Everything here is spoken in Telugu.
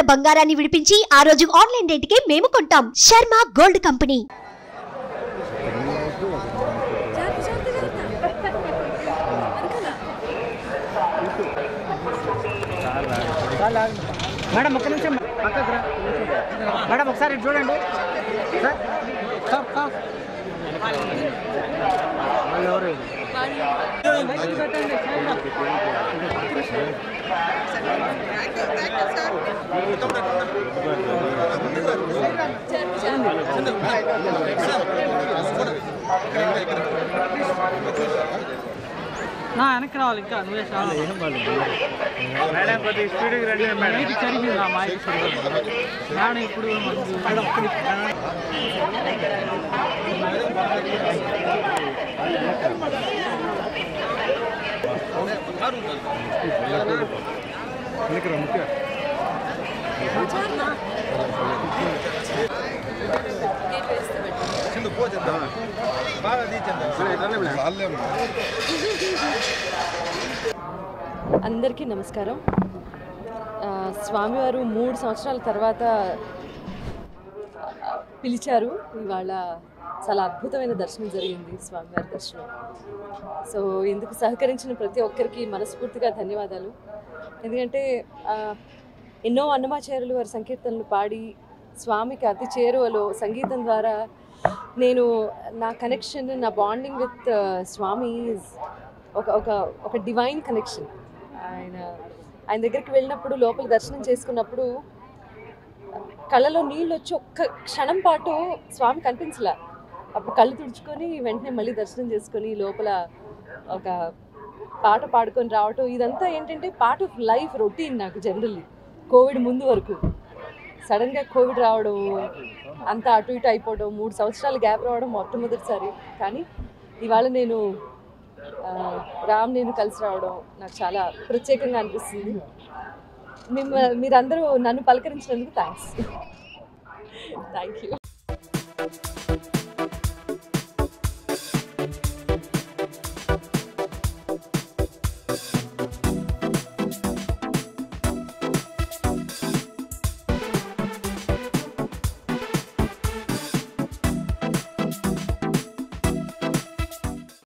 బంగారాన్ని విడిపించి ఆ రోజు ఆన్లైన్ రేటుకే మేము కొంటాం శర్మ గోల్డ్ కంపెనీ మేడం ఒక్క నిమిషం పక్కకు రా. మేడం ఒకసారి ఇటు చూడండి సార్ సార్ సార్ వాళ్ళు ఎవరు బయటికి పెట్టండి నా వెనక్కి రావాలి ఇంకా నువ్వే చాలా మేడం కొద్దిగా స్పీడ్కి రండి మేడం మైక్ సరిగ్గా నా మైక్ మేడం ఇప్పుడు మేడం ఒక్క నిమిషం. అందరికీ నమస్కారం ఆ, స్వామివారు మూడు సంవత్సరాల తర్వాత పిలిచారు ఇవాళ చాలా అద్భుతమైన దర్శనం జరిగింది స్వామివారి దర్శనం సో ఇందుకు సహకరించిన ప్రతి ఒక్కరికి మనస్ఫూర్తిగా ధన్యవాదాలు ఎందుకంటే ఆ, ఎన్నో అన్నమాచార్యులు వారి సంకీర్తనలు పాడి స్వామికి అతి చేరువలో సంగీతం ద్వారా నేను నా కనెక్షన్ నా బాండింగ్ విత్ స్వామి is ఒక ఒక ఒక డివైన్ కనెక్షన్ ఆయన ఆయన దగ్గరికి వెళ్ళినప్పుడు లోపల దర్శనం చేసుకున్నప్పుడు కళ్ళలో నీళ్ళు వచ్చి ఒక్క క్షణం పాటు స్వామి కనిపించలే అప్పుడు కళ్ళు తుడుచుకొని వెంటనే మళ్ళీ దర్శనం చేసుకొని లోపల ఒక పాట పాడుకొని రావటం ఇదంతా ఏంటంటే పార్ట్ ఆఫ్ లైఫ్ రొటీన్ నాకు జనరల్లీ కోవిడ్ ముందు వరకు సడన్గా కోవిడ్ రావడం అంతా అటు ఇటు అయిపోవడం మూడు సంవత్సరాలు గ్యాప్ రావడం మొట్టమొదటిసారి కానీ ఇవాళ నేను ఆ, రామ్ నేను కలిసి రావడం నాకు చాలా ప్రత్యేకంగా అనిపిస్తుంది మిమ్మ మీరందరూ నన్ను పలకరించినందుకు థ్యాంక్స్ థ్యాంక్ యూ